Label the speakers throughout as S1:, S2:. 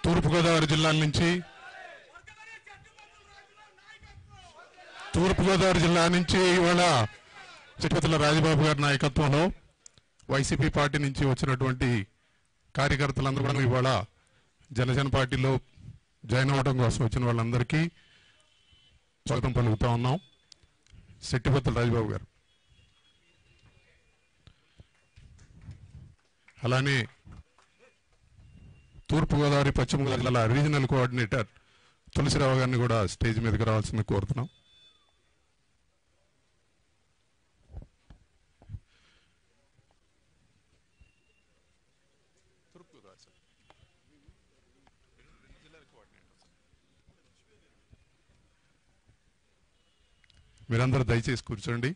S1: తూర్పుగోదావరి జిల్లాల నుంచి తూర్పుగోదావరి జిల్లా నుంచి ఇవాళ చిట్టుపతుల రాజబాబు గారి నాయకత్వంలో వైసీపీ పార్టీ నుంచి వచ్చినటువంటి కార్యకర్తలందరూ కూడా ఇవాళ జనసేన పార్టీలో జాయిన్ అవ్వడం కోసం వచ్చిన వాళ్ళందరికీ స్వాగతం పలుకుతా ఉన్నాం శెట్టిపత్తుల రాజబాబు గారు అలానే తూర్పుగోదావరి పశ్చిమ గోదావరి జిల్లా రీజనల్ కోఆర్డినేటర్ తులసిరావు గారిని కూడా స్టేజ్ మీదకి రావాల్సింది కోరుతున్నాం మీరందరూ దయచేసి కూర్చోండి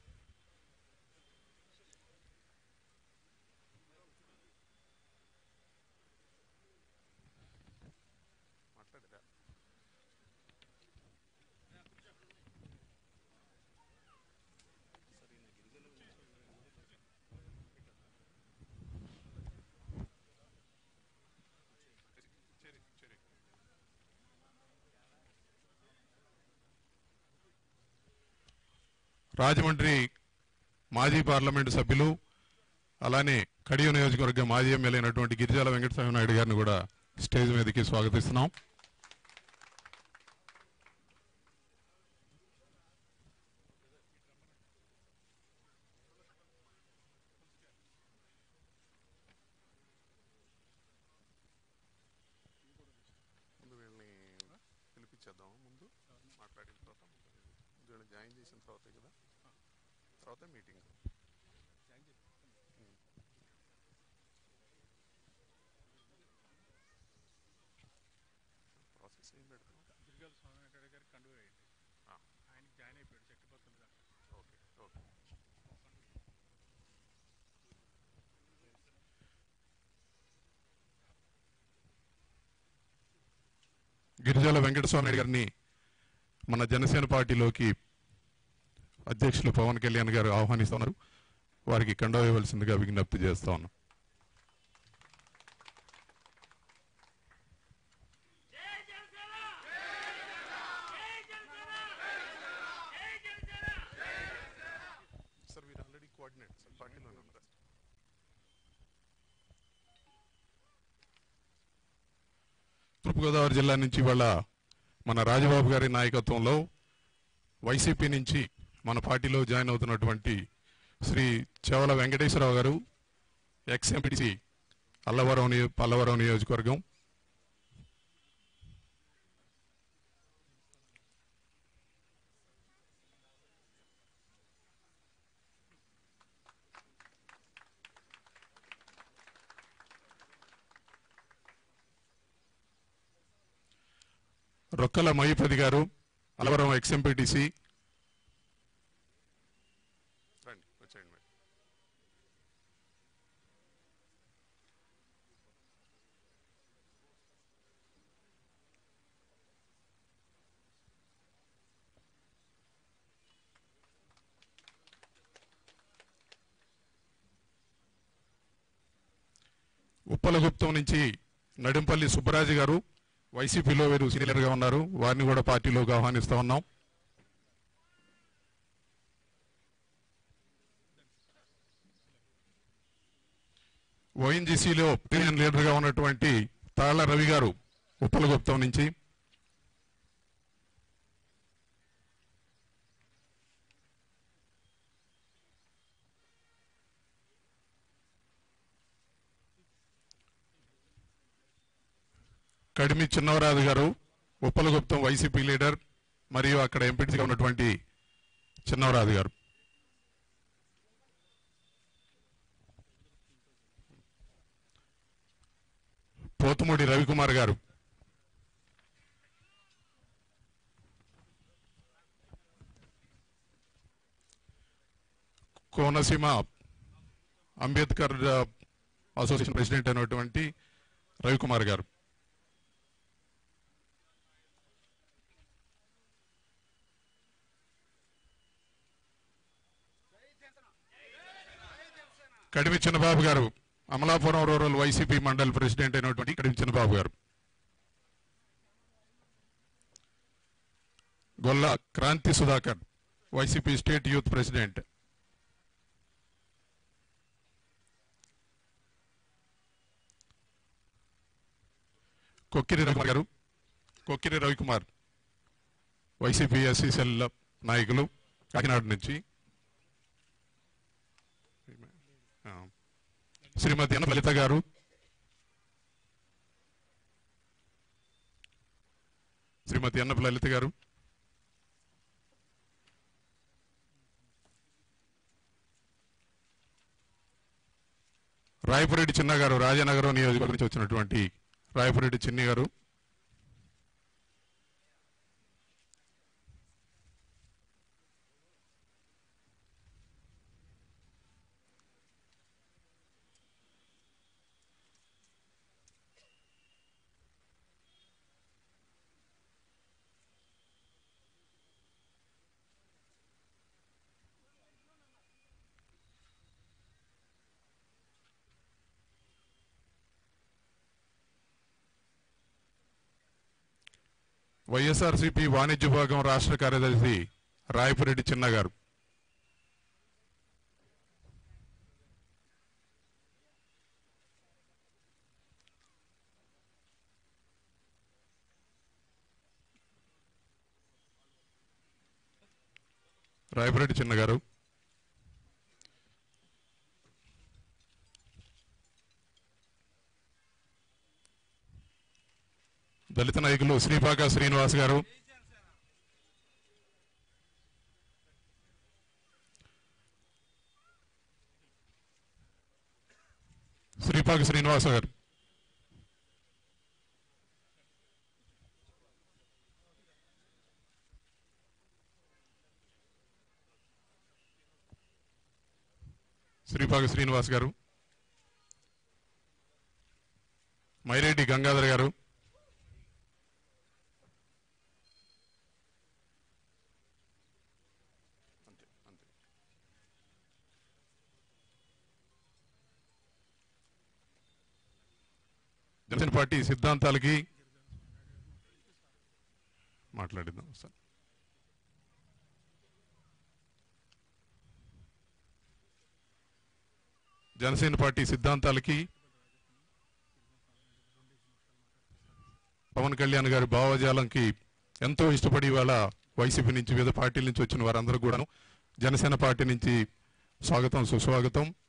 S1: రాజమండ్రి మాజీ పార్లమెంటు సభ్యులు అలానే కడియ నియోజకవర్గ మాజీ ఎమ్మెల్యే అయినటువంటి గిరిజాల వెంకటస్వామి నాయుడు గారిని కూడా స్టేజ్ మీదకి స్వాగతిస్తున్నాం పిలిపించేద్దాం ముందు మాట్లాడిన తర్వాత జాయిన్ చేసిన తర్వాత కదా తర్వాత మీటింగ్ ప్రాసెస్ ఏం పెడతాం
S2: దుర్గాల స్వామి వెంకట గారికి కండువ వేయండి
S1: ఆ.
S2: ఆయనకి జాయిన్ అయిపోయాడు చెట్టుపక్కల దాకా
S1: ఓకే ఓకే గిరిజాల వెంకటస్వామి నాయుడు గారిని మన జనసేన పార్టీలోకి అధ్యక్షులు పవన్ కళ్యాణ్ గారు ఆహ్వానిస్తున్నారు వారికి కండ వేయవలసిందిగా విజ్ఞప్తి చేస్తా ఉన్నాం సార్ వీరు ఆల్రెడీ కోఆర్డినేట్ సార్ పార్టీలోనే ఉన్నారు తూర్పుగోదావరి జిల్లా నుంచి ఇవాళ మన రాజబాబు గారి నాయకత్వంలో వైసీపీ నుంచి మన పార్టీలో జాయిన్ అవుతున్నటువంటి శ్రీ చెవల వెంకటేశ్వరరావు గారు ఎక్స్ ఎంపీటీసీ అల్లవరం నియో పల్లవరం నియోజకవర్గం రొక్కల మహిపతి గారు అలవరం ఎక్స్ ఎంపీటీసీ రండి వచ్చేయండి మరి ఉప్పలగుప్తం నుంచి నడింపల్లి సుబ్బరాజు గారు వైసీపీలో వీరు సీనియర్ గా ఉన్నారు వారిని కూడా పార్టీలోకి ఆహ్వానిస్తా ఉన్నాం ఓఎన్జీసీలో యూనియన్ లీడర్ గా ఉన్నటువంటి తాళ్ల రవి గారు ఉప్పలగుప్తం నుంచి కడిమి చిన్నవరాజు గారు ఉప్పలగుప్తం వైసీపీ లీడర్ మరియు అక్కడ ఎంపీటీసీగా ఉన్నటువంటి చిన్నవరాజు గారు పోతుమూడి రవికుమార్ గారు కోనసీమ అంబేద్కర్ ఆ, అసోసియేషన్ ప్రెసిడెంట్ అయినటువంటి రవికుమార్ గారు కడిమి చిన్నబాబు గారు అమలాపురం రూరల్ వైసీపీ మండల్ ప్రెసిడెంట్ అయినటువంటి Kadimi Chinnababu garu Golla Kranthi Sudhakar YCP state youth president Kokkiri Ravikumar garu Kokkiri Ravikumar YCP SCCL నాయకులు కాకినాడ నుంచి ఆ, శ్రీమతి అన్న లలిత గారు శ్రీమతి అన్న లలిత గారు రాయపురెడ్డి చిన్న గారు రాజనగరం నియోజకవర్గం నుంచి వచ్చినటువంటి రాయపురెడ్డి చిన్ని గారు వైఎస్ఆర్సీపీ వాణిజ్య విభాగం రాష్ట్ర కార్యదర్శి రాయపురెడ్డి చిన్న గారు రాయపురెడ్డి చిన్న గారు దళిత నాయకులు శ్రీపాక శ్రీనివాస్ గారు శ్రీపాక శ్రీనివాస గారు శ్రీపాక శ్రీనివాస్ గారు మైరెడ్డి గంగాధర్ గారు జనసేన పార్టీ సిద్ధాంతాలకి మాట్లాడిద్దాం సార్ జనసేన పార్టీ సిద్ధాంతాలకి పవన్ కళ్యాణ్ గారి భావజాలంకి ఎంతో ఇష్టపడి ఇవాళ వైసీపీ నుంచి వివిధ పార్టీల నుంచి వచ్చిన వారందరూ కూడాను జనసేన పార్టీ నుంచి స్వాగతం సుస్వాగతం